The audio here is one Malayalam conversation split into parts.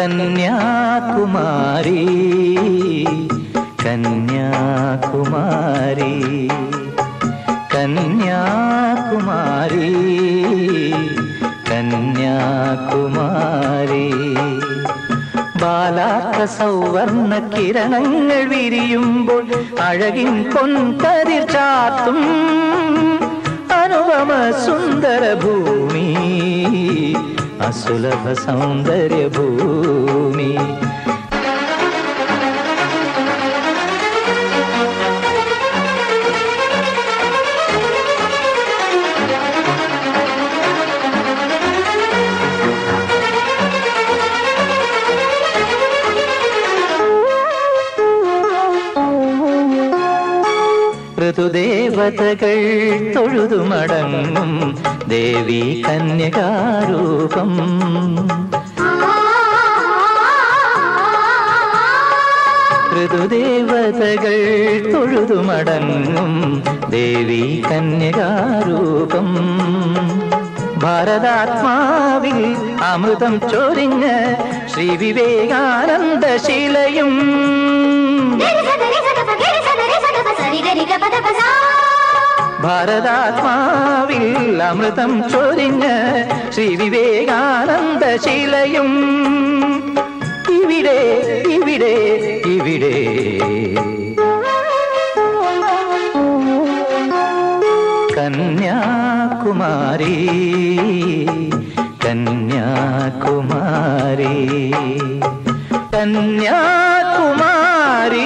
കന്യാകുമാരി കന്യാകുമാരി കന്യാകുമാരി കന്യാകുമാരി ബാലാക്ക സൗവർണ കിരണങ്ങൾ വിരിയുമ്പോൾ അഴകിൻ പൊൻകതിർ ചാർത്തും അനുപമ സുന്ദര ഭൂമി അസുലഭ സൗന്ദര്യ ഭൂമി ഋതുദേവതകൾ തൊഴുതുമടങ്ങും ദേവി കന്യകാരൂപം ഋതുദേവതകൾ തൊഴുതുമടങ്ങും ദേവി കന്യകാരൂപം ഭാരതാത്മാവിൽ അമൃതം ചൊരിഞ്ഞ് ശ്രീ വിവേകാനന്ദ ശിലയും ഭാരതാത്മാവിൽ അമൃതം ചൊരിഞ്ഞ് ശ്രീ വിവേകാനന്ദ ശിലയും ഇവിടെ ഇവിടെ ഇവിടെ കന്യാകുമാരി കന്യാകുമാരി കന്യാകുമാരി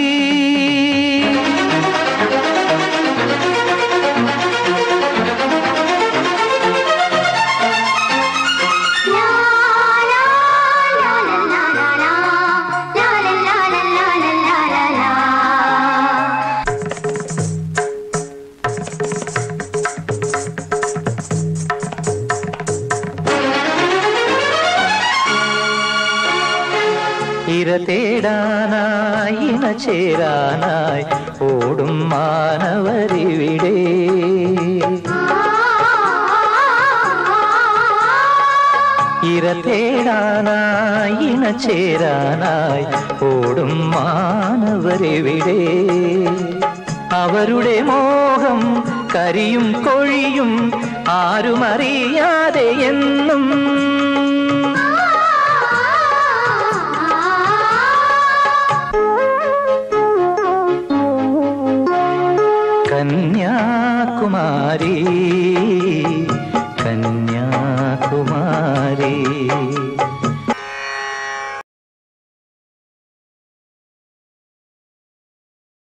ഇര തേടാനായി ഇണ ചേരാനായി ഓടും മാനവരിവിടെ ഇര തേടാനായി ഇണ ചേരാനായി ഓടും മാനവരിവിടെ അവരുടെ മോഹം കരിയും കൊഴിയും ആരുമറിയാതെ എന്നും